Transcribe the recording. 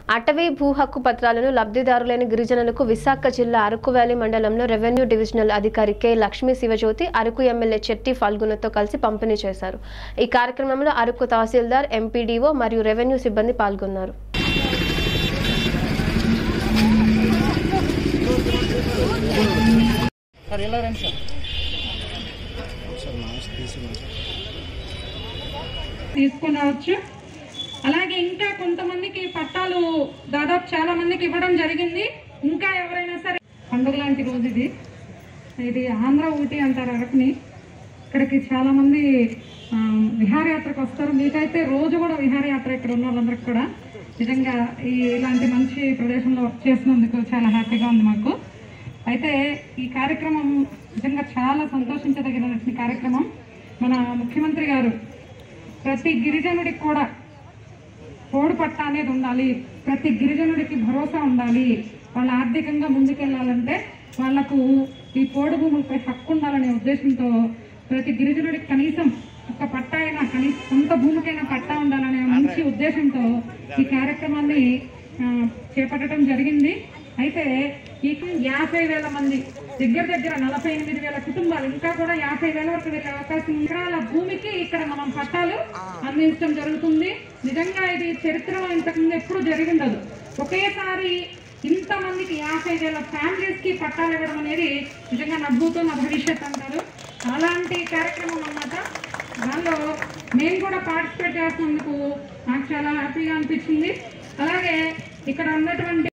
అటవీ భూ హక్కు పత్రాలను లబ్ధిదారులైన గిరిజనులకు విశాఖ జిల్లా అరకు వ్యాలీ మండలంలో రెవెన్యూ డివిజనల్ అధికారి కె లక్ష్మీ శివజ్యోతి అరకు ఎమ్మెల్యే చెట్టి ఫల్గుణతో కలిసి పంపిణీ చేశారు ఈ కార్యక్రమంలో అరకు తహసీల్దార్ ఎంపీడీఓ మరియు రెవెన్యూ సిబ్బంది పాల్గొన్నారు సార్ ఎలా రండి సార్ తీసుకొని రావచ్చు అలాగే ఇంకా కొంతమందికి పట్టాలు దాదాపు చాలా మందికి ఇవ్వడం జరిగింది ఇంకా ఎవరైనా సరే పండుగ లాంటి రోజు ఇది ఇది ఆంధ్ర ఊటీ అంటారు అరకుని ఇక్కడికి చాలా మంది ఆ, విహారయాత్రకు వస్తారు మీకైతే రోజు కూడా విహారయాత్ర ఇక్కడ ఉన్న వాళ్ళందరికీ కూడా నిజంగా ఈ ఇలాంటి మంచి ప్రదేశంలో వర్క్ చేసినందుకు చాలా హ్యాపీగా ఉంది మాకు అయితే ఈ కార్యక్రమం నిజంగా చాలా సంతోషించదగినటువంటి కార్యక్రమం మన ముఖ్యమంత్రి గారు ప్రతి గిరిజనుడికి కూడా పోడు పట్ట అనేది ఉండాలి ప్రతి గిరిజనుడికి భరోసా ఉండాలి వాళ్ళు ఆర్థికంగా ముందుకెళ్ళాలంటే వాళ్లకు ఈ పోడు భూములపై హక్కు ఉండాలనే ఉద్దేశంతో ప్రతి గిరిజనుడికి కనీసం ఒక పట్ట అయినా కనీసం సొంత భూమికైనా పట్టా ఉండాలనే మంచి ఉద్దేశంతో ఈ కార్యక్రమాన్ని ఆ, చేపట్టడం జరిగింది అయితే ఈ యాభై వేల మంది దగ్గర దగ్గర నలభై ఎనిమిది వేల కుటుంబాలు ఇంకా కూడా యాభై వేల వరకు వెళ్ళే అవకాశం ఉంది. ఎకరాల భూమికి ఇక్కడ మనం పట్టాలు అందించడం జరుగుతుంది నిజంగా ఇది చరిత్రలో ఇంతకుముందు ఎప్పుడు జరిగి ఉండదు ఒకేసారి ఇంతమందికి యాభై వేల ఫ్యామిలీస్ కి పట్టాలు ఇవ్వడం అనేది నిజంగా నవ్వుతో నా భవిష్యత్ అంటారు అలాంటి కార్యక్రమం అన్నమాట దానిలో మేము కూడా పార్టిసిపేట్ చేస్తున్నందుకు నాకు చాలా హ్యాపీగా అనిపించింది అలాగే ఇక్కడ ఉన్నటువంటి